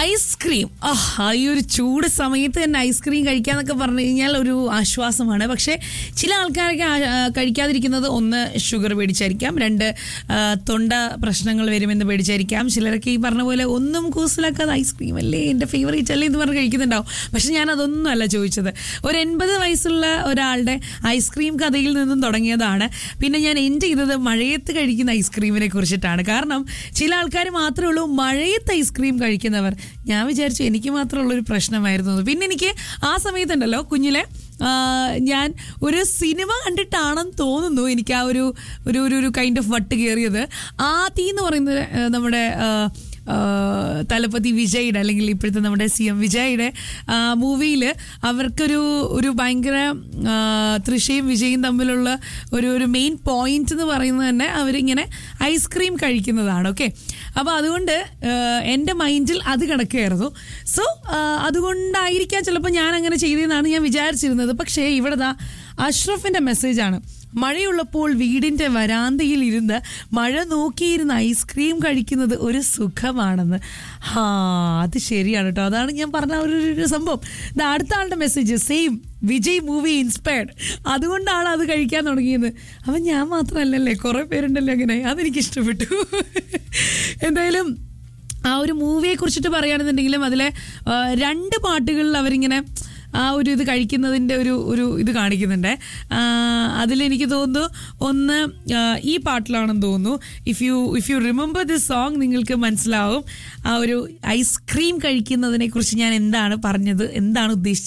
Ice cream ആ ഈ ഒരു ചൂട് സമയത്ത് തന്നെ ഐസ്ക്രീം കഴിക്കാന്നൊക്കെ പറഞ്ഞു കഴിഞ്ഞാൽ ഒരു ആശ്വാസമാണ് പക്ഷേ ചില ആൾക്കാരൊക്കെ ആ- ആ, കഴിക്കാതിരിക്കുന്നത് ഒന്ന് ഷുഗർ പേടിച്ചായിരിക്കാം രണ്ട് ആ, തൊണ്ട പ്രശ്നങ്ങൾ വരുമെന്ന് പേടിച്ചായിരിക്കാം ചിലരൊക്കെ ഈ പറഞ്ഞ പോലെ ഒന്നും കൂസലാക്കാതെ ഐസ്ക്രീം അല്ലേ എൻ്റെ ഫേവറേറ്റ് അല്ലേ എന്ന് പറഞ്ഞ് കഴിക്കുന്നുണ്ടാവും പക്ഷെ ഞാൻ അതൊന്നും അല്ല ചോദിച്ചത് ഒരു എൺപത് വയസ്സുള്ള ഒരാളുടെ ഐസ്ക്രീം കഥയിൽ നിന്നും തുടങ്ങിയതാണ് പിന്നെ ഞാൻ എൻഡ് ചെയ്തത് മഴയത്ത് കഴിക്കുന്ന ഐസ്ക്രീമിനെ കുറിച്ചിട്ടാണ് കാരണം ചില ആൾക്കാർ മാത്രമേ ഉള്ളൂ മഴയത്ത് ഐസ്ക്രീം കഴിക്കുന്നവർ ഞാൻ വിചാരിച്ചു എനിക്ക് മാത്രമുള്ള ഒരു പ്രശ്നമായിരുന്നു അത്. പിന്നെ എനിക്ക് ആ സമയത്തുണ്ടല്ലോ കുഞ്ഞിലെ ആ, ഞാൻ ഒരു സിനിമ കണ്ടിട്ടാണെന്ന് തോന്നുന്നു എനിക്ക് ആ ഒരു ഒരു ഒരു ഒരു കൈൻഡ് ഓഫ് വട്ട് കയറിയത് ആദി എന്ന് പറയുന്നത് ആ, നമ്മുടെ ആ, ആ, തലപതി വിജയുടെ അല്ലെങ്കിൽ ഇപ്പോഴത്തെ നമ്മുടെ സി എം വിജയുടെ മൂവിയിൽ അവർക്കൊരു ഒരു ഭയങ്കര ആ, തൃശയും വിജയും തമ്മിലുള്ള ഒരു ഒരു മെയിൻ പോയിന്റ് എന്ന് പറയുന്നത് തന്നെ അവരിങ്ങനെ ഐസ്ക്രീം കഴിക്കുന്നതാണ് ഓക്കെ അപ്പോൾ അതുകൊണ്ട് ആ, എൻ്റെ മൈൻഡിൽ അത് കിടക്കുകയായിരുന്നു സോ അതുകൊണ്ടായിരിക്കാം ചിലപ്പോൾ ഞാൻ അങ്ങനെ ചെയ്തതെന്നാണ് ഞാൻ വിചാരിച്ചിരുന്നത് പക്ഷേ ഇവിടെ ദാ അഷ്റഫിൻ്റെ മെസ്സേജാണ് മഴയുള്ളപ്പോൾ വീടിന്റെ വരാന്തയിൽ ഇരുന്ന് മഴ നോക്കിയിരുന്ന് ഐസ്ക്രീം കഴിക്കുന്നത് ഒരു സുഖമാണെന്ന് ഹാ അത് ശരിയാണ് കേട്ടോ അതാണ് ഞാൻ പറഞ്ഞ ഒരു ഒരു- ഒരു സംഭവം ഇത് അടുത്ത ആളുടെ message same Vijay movie inspired അതുകൊണ്ടാണ് അത് കഴിക്കാൻ തുടങ്ങിയത് അവൻ ഞാൻ മാത്രമല്ലല്ലേ കുറേ പേരുണ്ടല്ലോ അങ്ങനെ അതെനിക്ക് ഇഷ്ടപ്പെട്ടു എന്തായാലും ആ ഒരു മൂവിയെ കുറിച്ചിട്ട് പറയുകയാണെന്നുണ്ടെങ്കിലും അതിലെ ആ, രണ്ട് പാട്ടുകളിൽ അവരിങ്ങനെ ആ ഒരു ഇത് കഴിക്കുന്നതിൻ്റെ ഒരു ഒരു ഇത് കാണിക്കുന്നുണ്ട് അതിലെനിക്ക് തോന്നുന്നു ഒന്ന് ആ, ഈ പാട്ടിലാണെന്ന് തോന്നുന്നു if you if you remember this song നിങ്ങൾക്ക് മനസ്സിലാവും ആ ഒരു ഐസ്ക്രീം കഴിക്കുന്നതിനെ കുറിച്ച് ഞാൻ എന്താണ് പറഞ്ഞത് എന്താണ് ഉദ്ദേശിച്ചത്